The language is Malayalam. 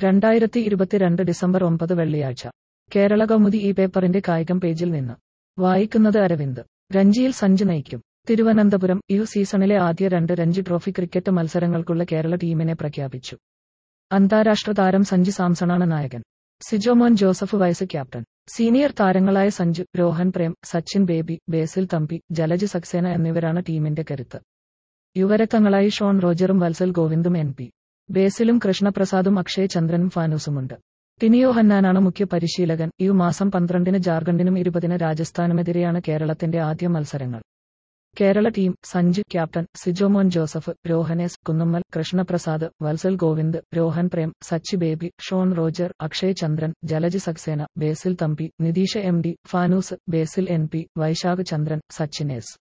രണ്ടായിരത്തി ഇരുപത്തിരണ്ട് ഡിസംബർ ഒമ്പത് വെള്ളിയാഴ്ച കേരള കൗമുദി ഈ പേപ്പറിന്റെ കായികം പേജിൽ നിന്ന് വായിക്കുന്നത് അരവിന്ദ് രഞ്ജിയിൽ സഞ്ജു നയിക്കും തിരുവനന്തപുരം യു സീസണിലെ ആദ്യ രണ്ട് രഞ്ജി ട്രോഫി ക്രിക്കറ്റ് മത്സരങ്ങൾക്കുള്ള കേരള ടീമിനെ പ്രഖ്യാപിച്ചു അന്താരാഷ്ട്ര താരം സഞ്ജു സാംസണാണ് നായകൻ Sijomon Joseph vice captain senior താരങ്ങളായ സഞ്ജു രോഹൻ പ്രേം സച്ചിൻ ബേബി ബേസിൽ തമ്പി ജലജ് സക്സേന എന്നിവരാണ് ടീമിന്റെ കരുത്ത് യുവരക്തങ്ങളായി ഷോൺ റോജറും വത്സൽ ഗോവിന്ദും എൻ പി ബേസിലും കൃഷ്ണപ്രസാദും അക്ഷയ് ചന്ദ്രനും ഫാനൂസുമുണ്ട് ടിനിയോ ഹന്നാനാണ് മുഖ്യ പരിശീലകൻ ഈ മാസം പന്ത്രണ്ടിന് ജാർഖണ്ഡിനും ഇരുപതിന് രാജസ്ഥാനുമെതിരെയാണ് കേരളത്തിന്റെ ആദ്യ മത്സരങ്ങൾ കേരള ടീം സഞ്ജു ക്യാപ്റ്റൻ സിജോമോൻ ജോസഫ് രോഹനേസ് Kunnummal Krishnaprasad Vathsal Govind Rohan Prem Sachin Baby Shone Roger Akshay Chandran Jalaj Saxena Basil Thampi Nitheesh M D Fanoos Basil N P Vaisakh Chandran സച്ചിനേസ്